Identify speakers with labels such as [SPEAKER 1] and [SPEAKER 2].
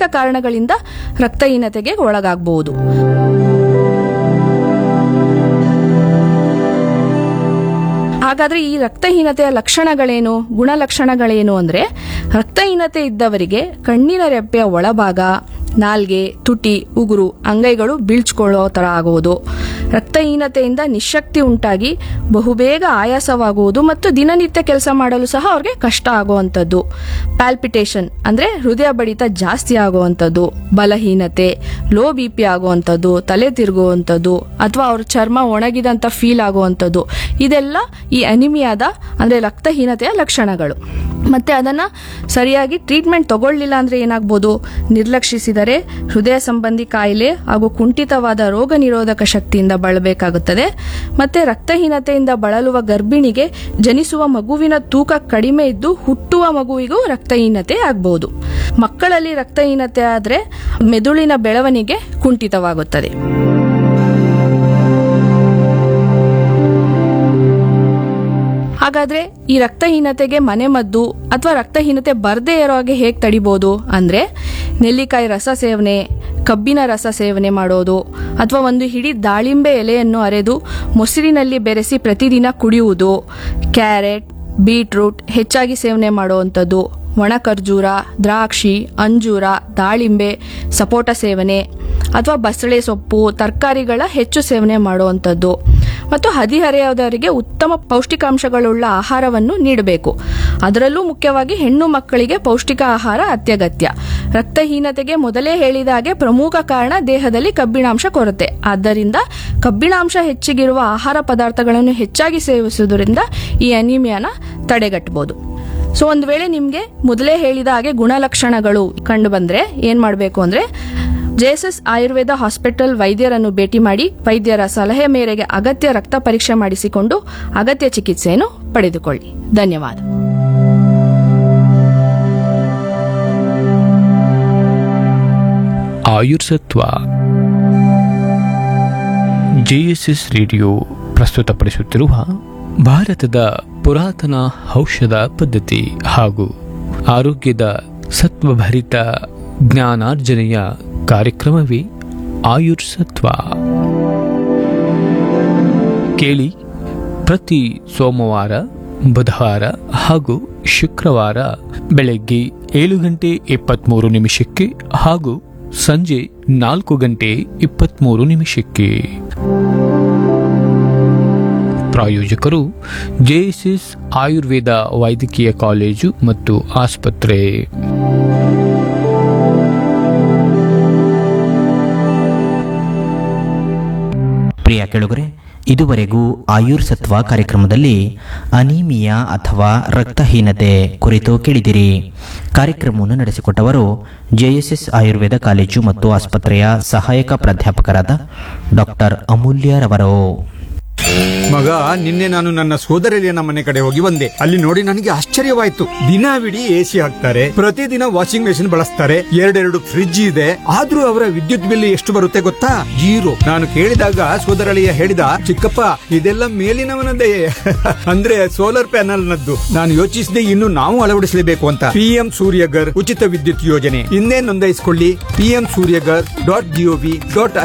[SPEAKER 1] ಅನೇಕ ಕಾರಣಗಳಿಂದ ರಕ್ತಹೀನತೆಗೆ ಒಳಗಾಗಬಹುದು ಹಾಗಾದ್ರೆ ಈ ರಕ್ತಹೀನತೆಯ ಲಕ್ಷಣಗಳೇನು ಗುಣಲಕ್ಷಣಗಳೇನು ಅಂದ್ರೆ ರಕ್ತಹೀನತೆ ಇದ್ದವರಿಗೆ ಕಣ್ಣಿನ ರೆಪ್ಪೆಯ ಒಳಭಾಗ ನಾಲ್ಗೆ ತುಟಿ ಉಗುರು ಅಂಗೈಗಳು ಬೀಳ್ಚ್ಕೊಳ್ಳೋ ತರ ಆಗುವುದು ರಕ್ತಹೀನತೆಯಿಂದ ನಿಶಕ್ತಿ ಉಂಟಾಗಿ ಬಹುಬೇಗ ಆಯಾಸವಾಗುವುದು ಮತ್ತು ದಿನನಿತ್ಯ ಕೆಲಸ ಮಾಡಲು ಸಹ ಅವ್ರಿಗೆ ಕಷ್ಟ ಆಗುವಂಥದ್ದು ಪ್ಯಾಲ್ಪಿಟೇಷನ್ ಅಂದ್ರೆ ಹೃದಯ ಬಡಿತ ಜಾಸ್ತಿ ಆಗುವಂಥದ್ದು ಬಲಹೀನತೆ ಲೋ ಬಿ ಪಿ ಆಗುವಂಥದ್ದು ತಲೆ ತಿರುಗುವಂಥದ್ದು ಅಥವಾ ಅವ್ರ ಚರ್ಮ ಒಣಗಿದಂತ ಫೀಲ್ ಆಗುವಂಥದ್ದು ಇದೆಲ್ಲ ಈ ಅನಿಮಿಯಾದ ಅಂದ್ರೆ ರಕ್ತಹೀನತೆಯ ಲಕ್ಷಣಗಳು ಮತ್ತೆ ಅದನ್ನ ಸರಿಯಾಗಿ ಟ್ರೀಟ್ಮೆಂಟ್ ತಗೊಳ್ಳಿಲ್ಲ ಅಂದ್ರೆ ಏನಾಗ್ಬೋದು ನಿರ್ಲಕ್ಷಿಸಿದರೆ ಹೃದಯ ಸಂಬಂಧಿ ಕಾಯಿಲೆ ಹಾಗೂ ಕುಂಠಿತವಾದ ರೋಗ ನಿರೋಧಕ ಶಕ್ತಿಯಿಂದ ಬಳಬೇಕಾಗುತ್ತದೆ ಮತ್ತೆ ರಕ್ತಹೀನತೆಯಿಂದ ಬಳಲುವ ಗರ್ಭಿಣಿಗೆ ಜನಿಸುವ ಮಗುವಿನ ತೂಕ ಕಡಿಮೆ ಇದ್ದು ಹುಟ್ಟುವ ಮಗುವಿಗೂ ರಕ್ತಹೀನತೆ ಆಗಬಹುದು ಮಕ್ಕಳಲ್ಲಿ ರಕ್ತಹೀನತೆ ಆದ್ರೆ ಮೆದುಳಿನ ಬೆಳವಣಿಗೆ ಕುಂಠಿತವಾಗುತ್ತದೆ ಹಾಗಾದ್ರೆ ಈ ರಕ್ತಹೀನತೆಗೆ ಮನೆಮದ್ದು ಅಥವಾ ರಕ್ತಹೀನತೆ ಬರದೇ ಇರೋ ಹಾಗೆ ಹೇಗೆ ತಡಿಬೋದು ಅಂದ್ರೆ ನೆಲ್ಲಿಕಾಯಿ ರಸ ಸೇವನೆ ಕಬ್ಬಿನ ರಸ ಸೇವನೆ ಮಾಡೋದು ಅಥವಾ ಒಂದು ಹಿಡಿ ದಾಳಿಂಬೆ ಎಲೆಯನ್ನು ಅರೆದು ಮೊಸರಿನಲ್ಲಿ ಬೆರೆಸಿ ಪ್ರತಿದಿನ ಕುಡಿಯುವುದು ಕ್ಯಾರೆಟ್ ಬೀಟ್ರೂಟ್ ಹೆಚ್ಚಾಗಿ ಸೇವನೆ ಮಾಡುವಂಥದ್ದು ಒಣ ಖರ್ಜೂರ ದ್ರಾಕ್ಷಿ ಅಂಜೂರ ದಾಳಿಂಬೆ ಸಪೋಟ ಸೇವನೆ ಅಥವಾ ಬಸಳೆ ಸೊಪ್ಪು ತರಕಾರಿಗಳ ಹೆಚ್ಚು ಸೇವನೆ ಮಾಡುವಂಥದ್ದು ಮತ್ತು ಹದಿಹರೆಯದವರಿಗೆ ಉತ್ತಮ ಪೌಷ್ಟಿಕಾಂಶಗಳುಳ್ಳ ಆಹಾರವನ್ನು ನೀಡಬೇಕು ಅದರಲ್ಲೂ ಮುಖ್ಯವಾಗಿ ಹೆಣ್ಣು ಮಕ್ಕಳಿಗೆ ಪೌಷ್ಟಿಕ ಆಹಾರ ಅತ್ಯಗತ್ಯ ರಕ್ತಹೀನತೆಗೆ ಮೊದಲೇ ಹೇಳಿದ ಹಾಗೆ ಪ್ರಮುಖ ಕಾರಣ ದೇಹದಲ್ಲಿ ಕಬ್ಬಿಣಾಂಶ ಕೊರತೆ ಆದ್ದರಿಂದ ಕಬ್ಬಿಣಾಂಶ ಹೆಚ್ಚಿಗಿರುವ ಆಹಾರ ಪದಾರ್ಥಗಳನ್ನು ಹೆಚ್ಚಾಗಿ ಸೇವಿಸುವುದರಿಂದ ಈ ಅನಿಮಿಯಾನ ತಡೆಗಟ್ಟಬಹುದು ಸೊ ಒಂದು ವೇಳೆ ನಿಮಗೆ ಮೊದಲೇ ಹೇಳಿದ ಹಾಗೆ ಗುಣಲಕ್ಷಣಗಳು ಕಂಡು ಬಂದ್ರೆ ಏನ್ ಮಾಡಬೇಕು ಅಂದ್ರೆ ಜೆಎಸ್ಎಸ್ ಆಯುರ್ವೇದ ಹಾಸ್ಪಿಟಲ್ ವೈದ್ಯರನ್ನು ಭೇಟಿ ಮಾಡಿ ವೈದ್ಯರ ಸಲಹೆ ಮೇರೆಗೆ ಅಗತ್ಯ ರಕ್ತ ಪರೀಕ್ಷೆ ಮಾಡಿಸಿಕೊಂಡು ಅಗತ್ಯ ಚಿಕಿತ್ಸೆಯನ್ನು ಪಡೆದುಕೊಳ್ಳಿ ಧನ್ಯವಾದ
[SPEAKER 2] ಆಯುರ್ಸತ್ವ ಜೆಎಸ್ಎಸ್ ರೇಡಿಯೋ ಪ್ರಸ್ತುತಪಡಿಸುತ್ತಿರುವ ಭಾರತದ ಪುರಾತನ ಔಷಧ ಪದ್ಧತಿ ಹಾಗೂ ಆರೋಗ್ಯದ ಸತ್ವಭರಿತ ಜ್ಞಾನಾರ್ಜನೆಯ ಕಾರ್ಯಕ್ರಮವೇ ಆಯುರ್ಸತ್ವ ಕೇಳಿ ಪ್ರತಿ ಸೋಮವಾರ ಬುಧವಾರ ಹಾಗೂ ಶುಕ್ರವಾರ ಬೆಳಗ್ಗೆ ಏಳು ಗಂಟೆ ಇಪ್ಪತ್ತ್ಮೂರು ನಿಮಿಷಕ್ಕೆ ಹಾಗೂ ಸಂಜೆ ನಾಲ್ಕು ಗಂಟೆ ಇಪ್ಪತ್ತ್ಮೂರು ನಿಮಿಷಕ್ಕೆ ಪ್ರಾಯೋಜಕರು ಜೆಎಸ್ಎಸ್ ಆಯುರ್ವೇದ ವೈದ್ಯಕೀಯ ಕಾಲೇಜು ಮತ್ತು ಆಸ್ಪತ್ರೆ
[SPEAKER 3] ಪ್ರಿಯ ಕೆಳಗರೆ ಇದುವರೆಗೂ ಆಯುರ್ ಸತ್ವ ಕಾರ್ಯಕ್ರಮದಲ್ಲಿ ಅನೀಮಿಯಾ ಅಥವಾ ರಕ್ತಹೀನತೆ ಕುರಿತು ಕೇಳಿದಿರಿ ಕಾರ್ಯಕ್ರಮವನ್ನು ನಡೆಸಿಕೊಟ್ಟವರು ಜೆಎಸ್ಎಸ್ ಆಯುರ್ವೇದ ಕಾಲೇಜು ಮತ್ತು ಆಸ್ಪತ್ರೆಯ ಸಹಾಯಕ ಪ್ರಾಧ್ಯಾಪಕರಾದ ಡಾಕ್ಟರ್ ಅಮೂಲ್ಯರವರು
[SPEAKER 4] ಮಗ ನಿನ್ನೆ ನಾನು ನನ್ನ ಸೋದರಳಿಯನ ಮನೆ ಕಡೆ ಹೋಗಿ ಬಂದೆ ಅಲ್ಲಿ ನೋಡಿ ನನಗೆ ಆಶ್ಚರ್ಯವಾಯ್ತು ದಿನವಿಡೀ ಎಸಿ ಹಾಕ್ತಾರೆ ಪ್ರತಿದಿನ ವಾಷಿಂಗ್ ಮೆಷಿನ್ ಬಳಸ್ತಾರೆ ಎರಡೆರಡು ಫ್ರಿಡ್ಜ್ ಇದೆ ಆದ್ರೂ ಅವರ ವಿದ್ಯುತ್ ಬಿಲ್ ಎಷ್ಟು ಬರುತ್ತೆ ಗೊತ್ತಾ ಜೀರೋ ನಾನು ಕೇಳಿದಾಗ ಸೋದರಳಿಯ ಹೇಳಿದ ಚಿಕ್ಕಪ್ಪ ಇದೆಲ್ಲ ಮೇಲಿನವನದೇ ಅಂದ್ರೆ ಸೋಲಾರ್ ಪ್ಯಾನಲ್ ನದ್ದು ನಾನು ಯೋಚಿಸಿದೆ ಇನ್ನು ನಾವು ಅಳವಡಿಸಲೇಬೇಕು ಅಂತ ಪಿಎಂ ಸೂರ್ಯಗರ್ ಉಚಿತ ವಿದ್ಯುತ್ ಯೋಜನೆ ಇನ್ನೇ ನೋಂದಾಯಿಸಿಕೊಳ್ಳಿ PM Suryaghar dot GOV dot